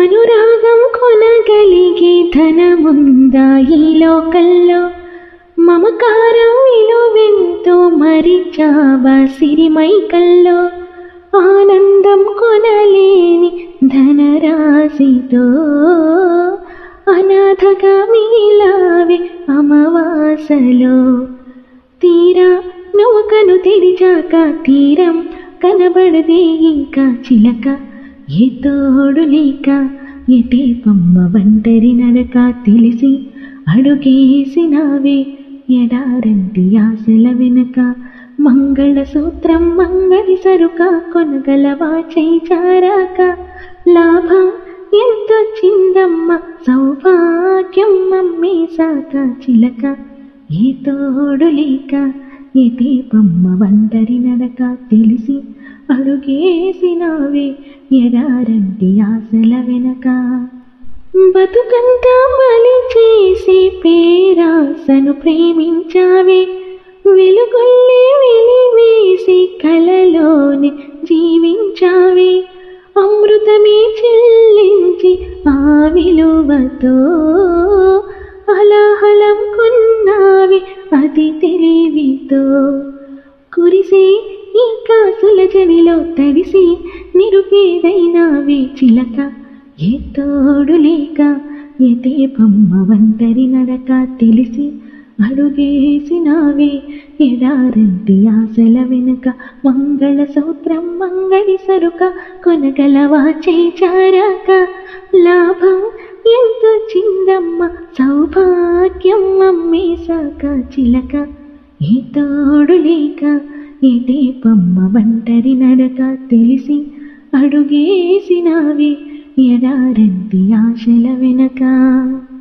అనురాగం కొనగలిగే ధనముందా ఈ లోకల్లో మమకారం విలువెంతో మరిచావా సిరిమైకల్లో ఆనందం కొనలేని ధనరాశితో అనాథగా మీలావే అమవాసలో తీరా నువ్వు కను తెరిచాక తీరం కనబడదే ఇంకా చిలక ఏ తోడు లేక ఎటే బొమ్మ వంటరి నడక తెలిసి అడుగేసినావే ఎడారంటి ఆశల వెనక మంగళసూత్రం మంగళి సరుక కొనగలవా చేచారాక లాభం ఎంతో చిందమ్మ సౌభాగ్యం మమ్మీ సాక చిలక ఏ తోడు లేక ఎటే బొమ్మ వంటరి నడక తెలిసి అడుగేసినావే ఎడారంటి ఆశల వెనక బతుకంతా బలి చేసి పేరాసను ప్రేమించావే వెలుగుల్ని వెలివేసి కలలోని జీవించావే అమృతమే చెల్లించి ఆ విలువతో అలాహలం కొన్నావి అతి తెలివితో కురిసే ఈ కాసుల జడిలో తడిసి నిరుపేదైనావే చిలక ఏ తోడు లేక ఎదే బొమ్మ వంటరి నడక తెలిసి అడుగేసినావే ఎడారంటి ఆశల వెనుక మంగళ సూత్రం మంగళి సరుక కొనగలవా చేచారాక లాభం ఎంతో చిందమ్మ సౌభాగ్యం అమ్మే సాక చిలక ఏ తోడు లేక ఎదే బొమ్మ వంటరి నడక తెలిసి అడుగేసినావే ఎడారంటి ఆశల వెనక